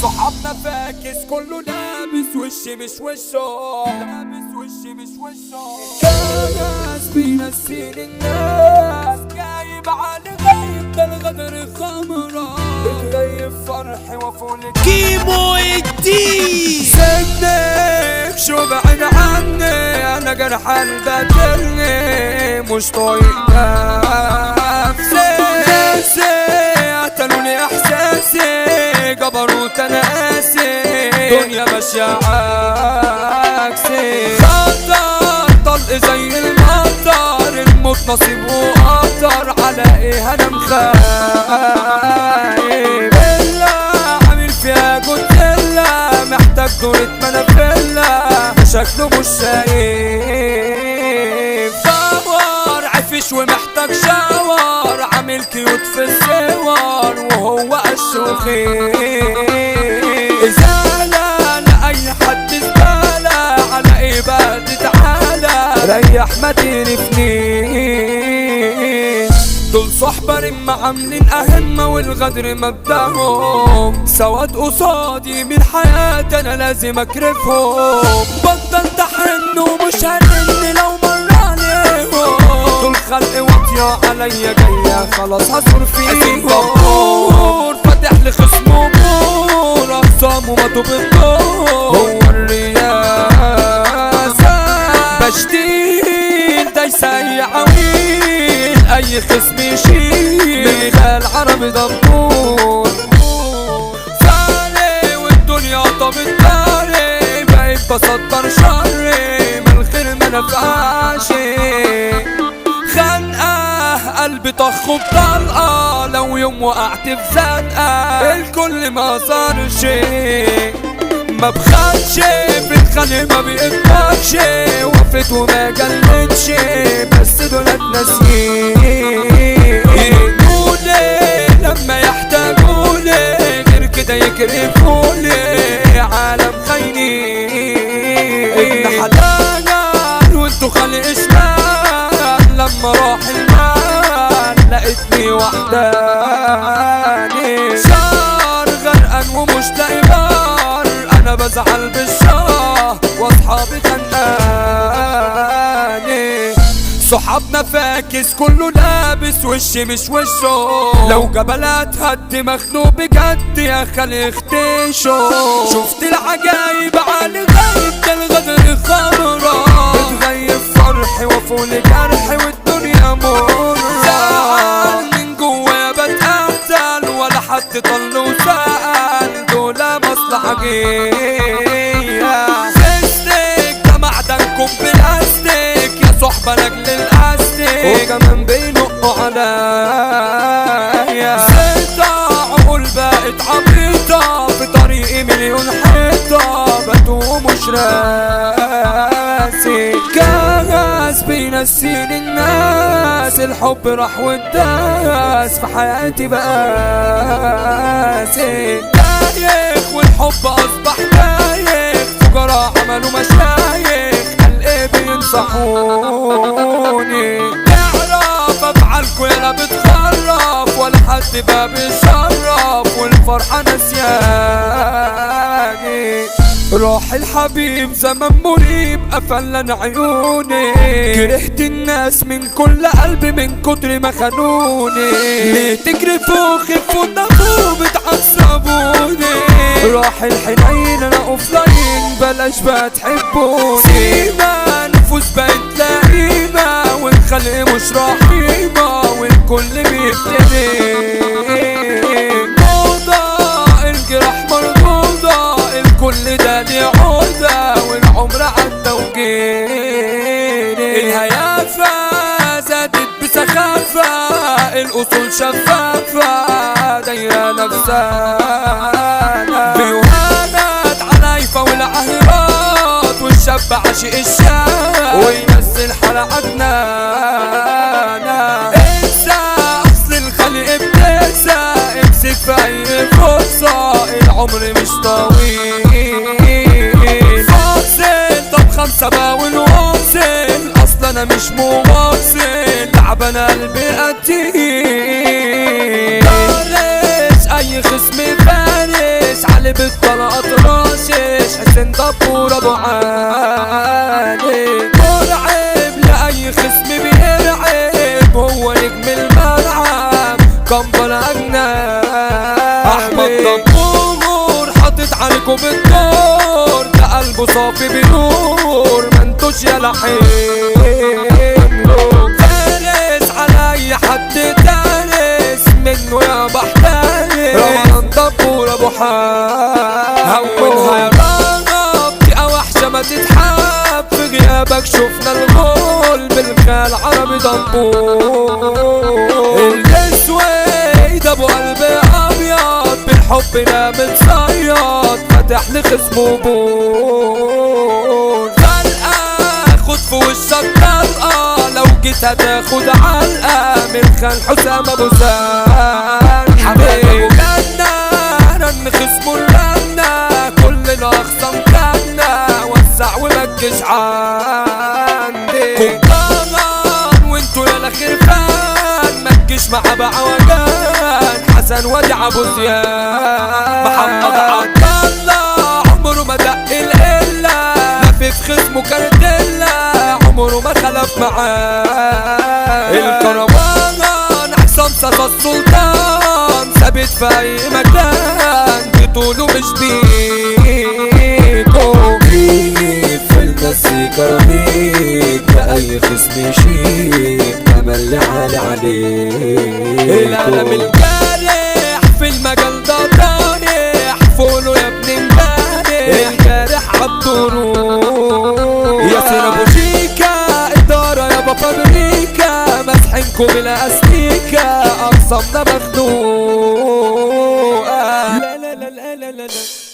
صحابنا فاكس كله لابس وش مش وشه لابس وش مش وشه كاس بينسين الناس جايب على غيب ده الغدر خمرة بتغيب فرحي وفول كيمو الدين سنك شو بعد عني انا جرح البدلني مش طايق نفسي نفسي قتلوني احساسي جبروت انا قاسي دنيا ماشية عكسي خطر طلق زي المطر الموت نصيب وقطر على ايه انا مخايف بالله عامل فيها جوتيلا محتاج دورة منافيلا شكله مش شايف باور عفش ومحتاج شاور عامل كيوت في الصور وهو الشوخين إزالة لأي حد زبالة على إيه بقى تعالى ريح ما تقرفنيش دول صحبة رمة عاملين أهمة والغدر مبدأهم سواد قصادي من حياتي أنا لازم أكرفهم بطل تحن ومش هرن لو مر عليهم دول خلق واطية عليا جاية خلاص هصور فيهم دبور فاتح لخصمه بور أقسامه ماتوا بالدور هو الرياسة بشتيل دايسة أي عويل أي خصم يشيل مثال عربي دبور سالي والدنيا طبت داري بقيت بسطر شري من الخير ما نفعش خنقة قلبي طخ بطلقة لو يوم وقعت في زنقة الكل ما صار شيء ما بخدش في الخلق ما بيقبلش وقفت وما جلتش بس دولت ناسيين يقولي لما يحتاجوني غير كده يكرفوني عالم خاينين ابن حلال وانتو خلق شمال لما راح المال لقيتني وحداني شار غرقان ومش لاقي بار انا بزعل بالشاه واصحابي خانقاني صحابنا فاكس كله لابس وش مش وشه لو جبلات هد مخلوق بجد يا خلي اختيشه شفت العجايب على غايب ده الغدر خمرة بتغيب فرحي وفول جرحي والدنيا مرة زعل من جوايا بتقتل ولا حد طل وسأل دول مصلحة جاية فيستك ده معدنكم بلاستيك يا صحبة لاجل الاستيك وكمان بينقوا عليا زيطة عقول بقت عبيطة في طريقي مليون حيطة بتوه مش راسي كاس بينسيني الناس الحب راح والداس في حياتي بقاسي دايخ والحب اصبح دايخ فقراء عملوا مشايخ قلقي بينصحوني تعرف افعالكوا يلا بتخرف ولا حد بقى بيشرف والفرحة نسياني روح الحبيب زمن مريب قفلن عيوني كرهت الناس من كل قلبي من كتر ما خانوني ليه تجرفوا خفوا النفو بتعصبوني روح الحنين انا اوفلاين بلاش بقى تحبوني سيما نفوس بقت لئيمة والخلق مش رحيمة والكل بيبتدي موضة الجراح مرضوضة الكل ده ليه عودة والعمر عدى وجيني الهيافة زادت بسخافة الأصول شفافة دايرة نفسانا فيوهانات علايفة والعهرات والشاب عاشق الشاب ويمثل حلقتنا انسى اصل الخلق بتنسى امسك في اي فرصة العمر مش طويل فاصل طب خمسة باول واصل اصلا انا مش مواصل تعبان قلبي قتيل فارس اي خصم فارس علي بت برنامج احمد دبور حاطط عليكم بالدور ده قلبه صافي بنور ما انتوش يا لحين فارس على اي حد دارس منه يا بحترس رمضان دبور ابو حال هونها يا رب دي وحشة ما تتحب في غيابك شفنا الغول بالخال عربي دبور الاسود ابو قلب ابيض بالحب نام متصيد فتح لي خصمه بول خلقه خد في وشك طلقه لو جيت هتاخد علقه من خان حسام ابو سان حبيبي جنة رن خصمه الرنة كلنا اخصم كنا وسع ومكش عندي كوكاغان وانتو يا الاخرفان مكش مع بعوجان حسن ودع ابو زياد محمد عبد الله عمره ما دق القله لفف خصمه كارتيلا عمره ما خلف معاه الكروان حسام صاصا السلطان ثابت في اي مكان بطوله مش بيكو في المزيكا رميك بأي خصم يشيك تملي عالي عليك القلم الجارح في المجال ده طارح فولو يا ابن امبارح جارح عالطرق يا سير ابو شيكا اداره يا بابا امريكا مسحنكم الاستيكا اقسمنا مخنوقه لا لا لا لا لا لا